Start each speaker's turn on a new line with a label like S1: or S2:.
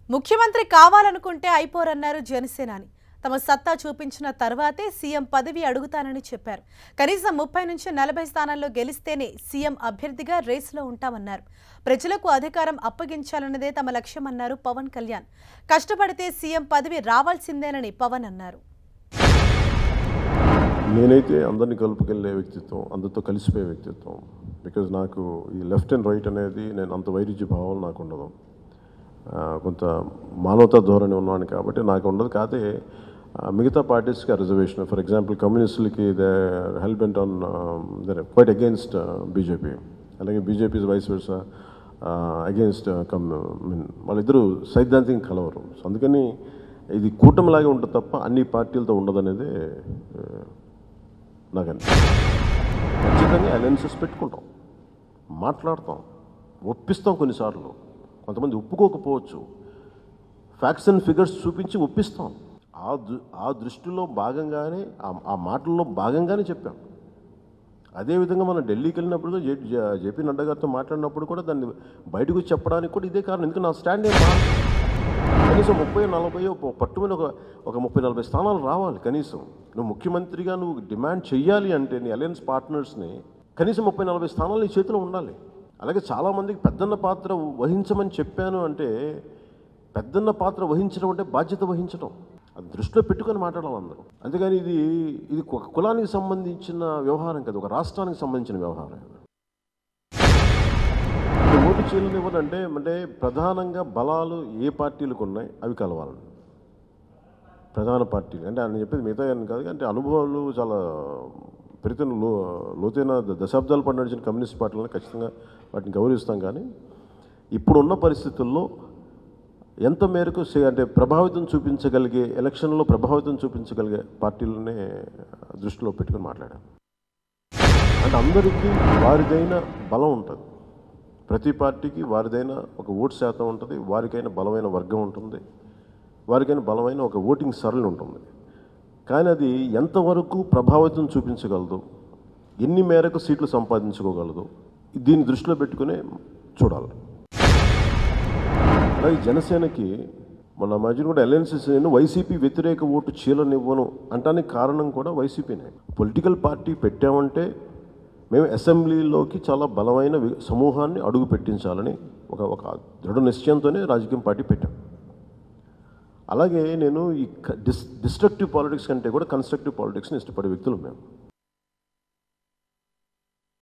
S1: ముఖ్యమంత్రి కావాలనుకుంటే అయిపోరన్నారు జనసేనాని తమ సత్తా చూపించిన తర్వాతే సీఎం పదవి అడుగుతానని చెప్పారు కనీసం ముప్పై నుంచి నలభై స్థానాల్లో గెలిస్తేనే సీఎం అభ్యర్థిగా రేసులో ఉంటామన్నారు ప్రజలకు అధికారం అప్పగించాలన్నదే తమ లక్ష్యమన్నారు పవన్ కళ్యాణ్ కష్టపడితే సీఎం పదవి రావాల్సిందేనని పవన్ అన్నారు
S2: నేనైతే అందరినీ కలుపుకెళ్ళే వ్యక్తిత్వం అందరితో కలిసిపోయే వ్యక్తిత్వం బికాజ్ నాకు ఈ లెఫ్ట్ అండ్ రైట్ అనేది నేను అంత వైరుధ్య భావం నాకు ఉండదు ఆ, కొంత మానవతా ధోరణి ఉన్నాను కాబట్టి నాకు ఉండదు కాకపోతే ఆ, మిగతా పార్టీస్కి రిజర్వేషన్ ఫర్ ఎగ్జాంపుల్ కమ్యూనిస్టులకి they help on they quite against BJP అలాగే BJP vice versa against come mean వాళ్ళిద్దరూ సైద్ధాంతిక కలవరు సో అందుకని ఇది కూటమిలాగే ఉంటుంది తప్ప అన్ని పార్టీలతో ఉండదనేది ఆ, నాకు అనిపిస్తుంది ఖచ్చితంగా అలయన్సెస్ పెట్టుకుంటాం మాట్లాడతాం ఒప్పిస్తాం కొన్నిసార్లు కొంతమంది ఒప్పుకోకపోవచ్చు ఫ్యాక్ట్స్ అండ్ ఫిగర్స్ చూపించి ఒప్పిస్తాం ఆ దృ ఆ దృష్టిలో భాగంగానే ఆ- ఆ మాటల్లో భాగంగానే చెప్పాం అదేవిధంగా మనం ఢిల్లీకి వెళ్ళినప్పుడు జే జే- జేపీ నడ్డా గారితో మాట్లాడినప్పుడు కూడా దాన్ని బయటకు వచ్చి చెప్పడానికి కూడా ఇదే కారణం ఎందుకంటే నా స్టాండ్ ఏం మారదు. కనీసం ముప్పై నలభై పట్టుమని ఒక ఒక ముప్పై నలభై స్థానాలు రావాలి కనీసం నువ్వు ముఖ్యమంత్రిగా నువ్వు డిమాండ్ చెయ్యాలి అంటే నీ అలయన్స్ పార్ట్నర్స్ని కనీసం ముప్పై నలభై స్థానాలు నీ చేతిలో ఉండాలి అలాగే చాలామందికి పెద్దన్న పాత్ర వహించమని చెప్పాను అంటే పెద్దన్న పాత్ర వహించడం అంటే బాధ్యత వహించడం అది దృష్టిలో పెట్టుకొని మాట్లాడాలి అందరూ అంతేగాని ఇది ఇది ఒక కులానికి సంబంధించిన వ్యవహారం కాదు ఒక రాష్ట్రానికి సంబంధించిన వ్యవహారం ఇప్పుడు ఓటు చీలని ఇవ్వనంటే అంటే ప్రధానంగా బలాలు ఏ పార్టీలకు ఉన్నాయి అవి కలవాలని ప్రధాన పార్టీలు అంటే ఆయన చెప్పేది మిగతా అని కాదు అంటే అనుభవాలు చాలా పెరిగిన లో లోతైన ద- దశాబ్దాల పాటు నడిచిన కమ్యూనిస్ట్ పార్టీలను ఖచ్చితంగా వాటిని గౌరవిస్తాం కానీ ఇప్పుడున్న పరిస్థితుల్లో ఎంత మేరకు సే- అంటే ప్రభావితం చూపించగలిగే ఎలక్షన్లో ప్రభావితం చూపించగలిగే పార్టీలనే దృష్టిలో పెట్టుకుని మాట్లాడాను అంటే అందరికీ వారిదైన బలం ఉంటుంది ప్రతి పార్టీకి వారిదైన ఒక ఓటు శాతం ఉంటుంది వారికైన బలమైన వర్గం ఉంటుంది వారికైన బలమైన ఒక ఓటింగ్ సరళి ఉంటుంది కానీ అది ఎంతవరకు ప్రభావితం చూపించగలదు ఎన్ని మేరకు సీట్లు సంపాదించుకోగలదు దీన్ని దృష్టిలో పెట్టుకునే చూడాలి అలాగే జనసేనకి మొన్న మధ్యన కూడా అలయన్సెస్ నేను వైసీపీ వ్యతిరేక ఓటు చీలనివ్వను అంటానికి కారణం కూడా వైసీపీనే పొలిటికల్ పార్టీ పెట్టామంటే మేము అసెంబ్లీలోకి చాలా బలమైన వి- సమూహాన్ని అడుగు పెట్టించాలని ఒక ఒక దృఢ నిశ్చయంతోనే రాజకీయం పార్టీ పెట్టాం అలాగే నేను ఈ డిస్ డిస్ట్రక్టివ్ పాలిటిక్స్ కంటే కూడా కన్స్ట్రక్టివ్ పాలిటిక్స్ని ఇష్టపడే వ్యక్తులు మేము